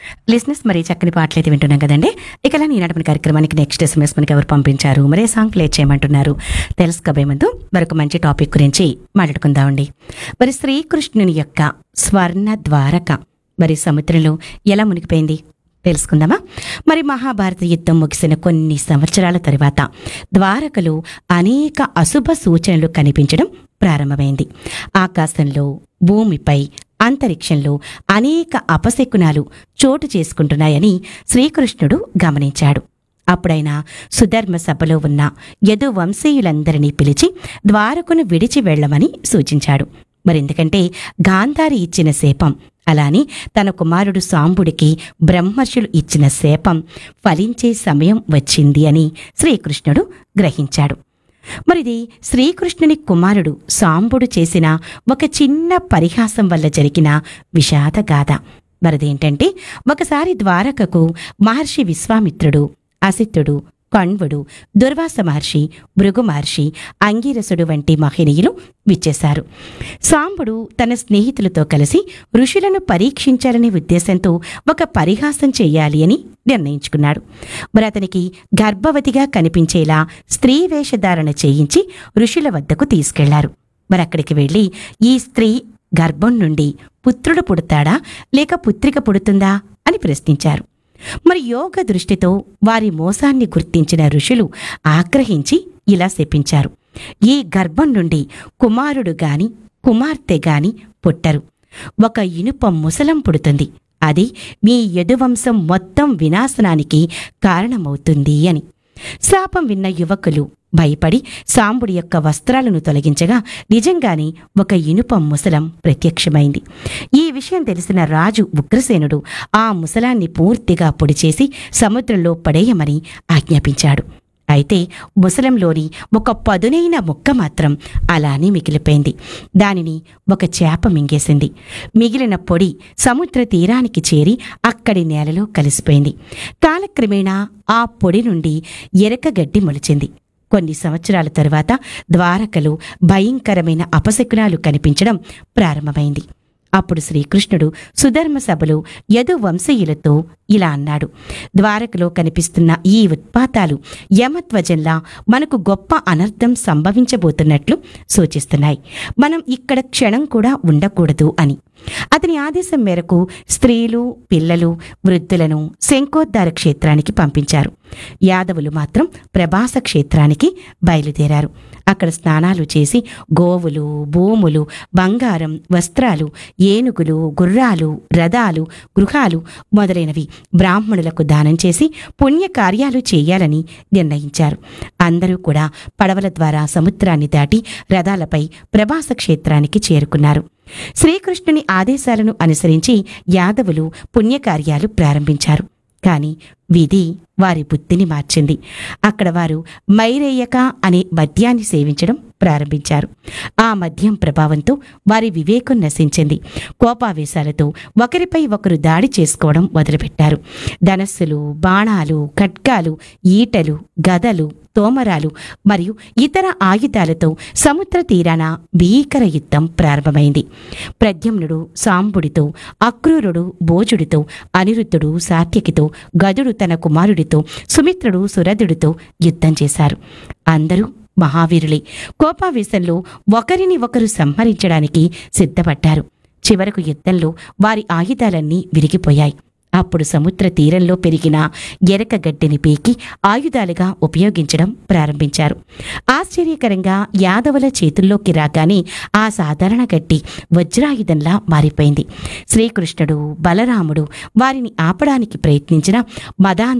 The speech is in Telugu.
లిసినెస్ మరి చక్కని పాటలు అయితే వింటున్నాం కదండి ఇక అలా ఈనాటి మన కార్యక్రమానికి నెక్స్ట్ ఎస్ఎంఎస్ మనకి ఎవరు పంపించారు మరే సాంగ్ ప్లే చేయమంటున్నారు తెలుసుకోబోయే ముందు మరొక మంచి టాపిక్ గురించి మాట్లాడుకుందామండి మరి శ్రీకృష్ణుని యొక్క స్వర్ణ ద్వారక మరి సముద్రంలో ఎలా మునిగిపోయింది తెలుసుకుందామా మరి మహాభారత యుద్ధం ముగిసిన కొన్ని సంవత్సరాల తరువాత ద్వారకలో అనేక అశుభ సూచనలు కనిపించడం ప్రారంభమైంది ఆకాశంలో భూమిపై అంతరిక్షంలో అనేక అపశకునాలు చోటు చేసుకుంటున్నాయని శ్రీకృష్ణుడు గమనించాడు అప్పుడైనా సుధర్మ సభలో ఉన్న యదు వంశీయులందరినీ పిలిచి ద్వారకును విడిచి వెళ్ళమని సూచించాడు మరెందుకంటే గాంధారి ఇచ్చిన శాపం అలాని తన కుమారుడు సాంబుడికి బ్రహ్మర్షులు ఇచ్చిన శాపం ఫలించే సమయం వచ్చింది అని శ్రీకృష్ణుడు గ్రహించాడు మరిది శ్రీకృష్ణుని కుమారుడు సాంబుడు చేసిన ఒక చిన్న పరిహాసం వల్ల జరిగిన విషాద గాథ మరిదేంటంటే ఒకసారి ద్వారకకు మహర్షి విశ్వామిత్రుడు అసిత్తుడు కణ్వుడు దుర్వాస మహర్షి భృగు మహర్షి అంగీరసుడు వంటి మహినీయులు విచ్చేశారు సాంబుడు తన స్నేహితులతో కలిసి ఋషులను పరీక్షించాలనే ఉద్దేశంతో ఒక పరిహాసం చేయాలి అని నిర్ణయించుకున్నాడు మరి అతనికి గర్భవతిగా కనిపించేలా స్త్రీ వేషధారణ చేయించి ఋషుల వద్దకు తీసుకెళ్లారు మరి అక్కడికి వెళ్ళి ఈ స్త్రీ గర్భం నుండి పుత్రుడు పుడతాడా లేక పుత్రిక పుడుతుందా అని ప్రశ్నించారు మరి యోగ దృష్టితో వారి మోసాన్ని గుర్తించిన ఋషులు ఆగ్రహించి ఇలా శపించారు ఈ గర్భం నుండి కుమారుడు గాని కుమార్తె గాని పుట్టరు ఒక ఇనుప ముసలం పుడుతుంది అది మీ యదువంశం మొత్తం వినాశనానికి కారణమవుతుంది అని శాపం విన్న యువకులు భయపడి సాంబుడి యొక్క వస్త్రాలను తొలగించగా నిజంగానే ఒక ఇనుప ముసలం ప్రత్యక్షమైంది ఈ విషయం తెలిసిన రాజు ఉగ్రసేనుడు ఆ ముసలాన్ని పూర్తిగా పొడిచేసి సముద్రంలో పడేయమని ఆజ్ఞాపించాడు అయితే ముసలంలోని ఒక పదునైన ముక్క మాత్రం అలానే మిగిలిపోయింది దానిని ఒక చేప మింగేసింది మిగిలిన పొడి సముద్ర తీరానికి చేరి అక్కడి నేలలో కలిసిపోయింది కాలక్రమేణా ఆ పొడి నుండి ఎరకగడ్డి మొలిచింది కొన్ని సంవత్సరాల తరువాత ద్వారకలో భయంకరమైన అపశకునాలు కనిపించడం ప్రారంభమైంది అప్పుడు శ్రీకృష్ణుడు సుధర్మ సభలో యదు వంశీయులతో ఇలా అన్నాడు ద్వారకలో కనిపిస్తున్న ఈ ఉత్పాతాలు యమధ్వజంలా మనకు గొప్ప అనర్థం సంభవించబోతున్నట్లు సూచిస్తున్నాయి మనం ఇక్కడ క్షణం కూడా ఉండకూడదు అని అతని ఆదేశం మేరకు స్త్రీలు పిల్లలు వృద్ధులను శంకోద్ధార క్షేత్రానికి పంపించారు యాదవులు మాత్రం ప్రభాస క్షేత్రానికి బయలుదేరారు అక్కడ స్నానాలు చేసి గోవులు భూములు బంగారం వస్త్రాలు ఏనుగులు గుర్రాలు రథాలు గృహాలు మొదలైనవి బ్రాహ్మణులకు దానం చేసి పుణ్యకార్యాలు చేయాలని నిర్ణయించారు అందరూ కూడా పడవల ద్వారా సముద్రాన్ని దాటి రథాలపై ప్రభాస క్షేత్రానికి చేరుకున్నారు శ్రీకృష్ణుని ఆదేశాలను అనుసరించి యాదవులు పుణ్యకార్యాలు ప్రారంభించారు కాని విధి వారి బుద్ధిని మార్చింది అక్కడ వారు మైరేయక అనే మద్యాన్ని సేవించడం ప్రారంభించారు ఆ మద్యం ప్రభావంతో వారి వివేకం నశించింది కోపావేశాలతో ఒకరిపై ఒకరు దాడి చేసుకోవడం మొదలుపెట్టారు ధనస్సులు బాణాలు ఖడ్గాలు ఈటలు గదలు తోమరాలు మరియు ఇతర ఆయుధాలతో సముద్ర తీరాన భీకర యుద్ధం ప్రారంభమైంది ప్రద్యుమ్నుడు సాంబుడితో అక్రూరుడు భోజుడితో అనిరుద్ధుడు సాత్యకితో గదుడు తన కుమారుడితో సుమిత్రుడు సురధుడితో యుద్ధం చేశారు అందరూ మహావీరులే కోపావేశంలో ఒకరిని ఒకరు సంహరించడానికి సిద్ధపడ్డారు చివరకు యుద్ధంలో వారి ఆయుధాలన్నీ విరిగిపోయాయి అప్పుడు సముద్ర తీరంలో పెరిగిన ఎరక గడ్డిని పీకి ఆయుధాలుగా ఉపయోగించడం ప్రారంభించారు ఆశ్చర్యకరంగా యాదవుల చేతుల్లోకి రాగానే ఆ సాధారణ గడ్డి వజ్రాయుధంలా మారిపోయింది శ్రీకృష్ణుడు బలరాముడు వారిని ఆపడానికి ప్రయత్నించిన మదాంధ